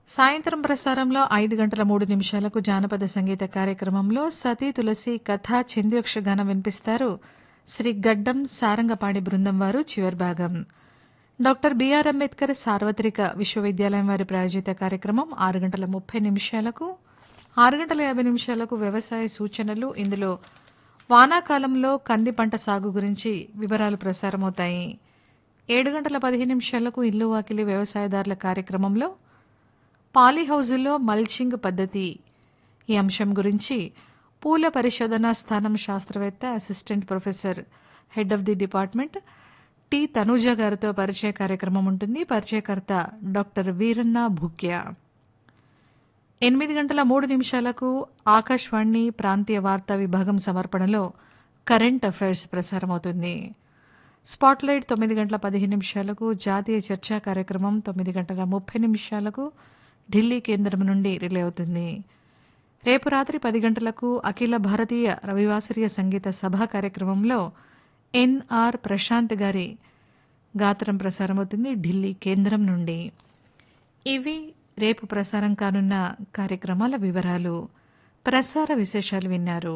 సాయంత్రం ప్రసారంలో ఐదు గంటల మూడు నిమిషాలకు జానపద సంగీత కార్యక్రమంలో సతీ తులసి కథ చింద్యక్షగానం వినిపిస్తారు శ్రీ గడ్డం సారంగపాణి బృందం వారు చివరి భాగం డాక్టర్ బిఆర్ అంబేద్కర్ సార్వత్రిక విశ్వవిద్యాలయం వారి ప్రాయోజిత కార్యక్రమం ఆరు గంటల ముప్పై నిమిషాలకు ఆరు గంటల యాభై నిమిషాలకు వ్యవసాయ సూచనలు ఇందులో వానాకాలంలో కంది పంట సాగు గురించి వివరాలు ప్రసారమవుతాయి ఏడు గంటల పదిహేను నిమిషాలకు ఇల్లు వాకిలి వ్యవసాయదారుల కార్యక్రమంలో పాలీహౌజుల్లో మల్చింగ్ పద్ధతి ఈ అంశం గురించి పూల పరిశోధనా స్థానం శాస్త్రవేత్త assistant professor head of the department T Tanuja గారితో పరిచయ కార్యక్రమం ఉంటుంది పరిచయకర్త డాక్టర్ వీరన్న భూక్య ఎనిమిది గంటల మూడు నిమిషాలకు ఆకాశవాణి ప్రాంతీయ వార్తా విభాగం సమర్పణలో కరెంట్ అఫైర్స్ ప్రసారమవుతుంది స్పాట్లైట్ తొమ్మిది గంటల పదిహేను నిమిషాలకు జాతీయ చర్చా కార్యక్రమం తొమ్మిది గంటల ముప్పై నిమిషాలకు ఢిల్లీ కేంద్రం నుండి రిలే అవుతుంది రేపు రాత్రి పది గంటలకు అఖిల భారతీయ రవివాసరీయ సంగీత సభా కార్యక్రమంలో ఎన్ఆర్ ప్రశాంత్ గారి గాత్రం ప్రసారమవుతుంది ఢిల్లీ కేంద్రం నుండి ఇవి రేపు ప్రసారం కానున్న కార్యక్రమాల వివరాలు ప్రసార విశేషాలు విన్నారు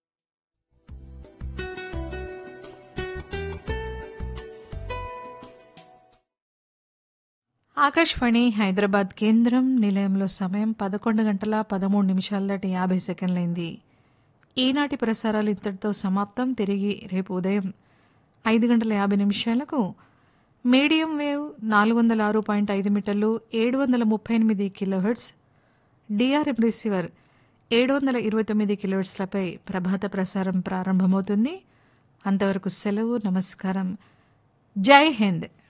ఆకాశవాణి హైదరాబాద్ కేంద్రం నిలయంలో సమయం పదకొండు గంటల పదమూడు నిమిషాల దాటి యాభై సెకండ్లైంది ఈనాటి ప్రసారాలు ఇంతటితో సమాప్తం తిరిగి రేపు ఉదయం ఐదు గంటల యాభై నిమిషాలకు మీడియం వేవ్ నాలుగు వందల ఆరు పాయింట్ ఐదు మీటర్లు ఏడు వందల ముప్పై ఎనిమిది కిలోహెర్ట్స్ డిఆర్ఎం రిసీవర్ ఏడు వందల ఇరవై తొమ్మిది కిలోహెర్ట్స్లపై ప్రభాత ప్రసారం ప్రారంభమవుతుంది అంతవరకు సెలవు నమస్కారం జై హింద్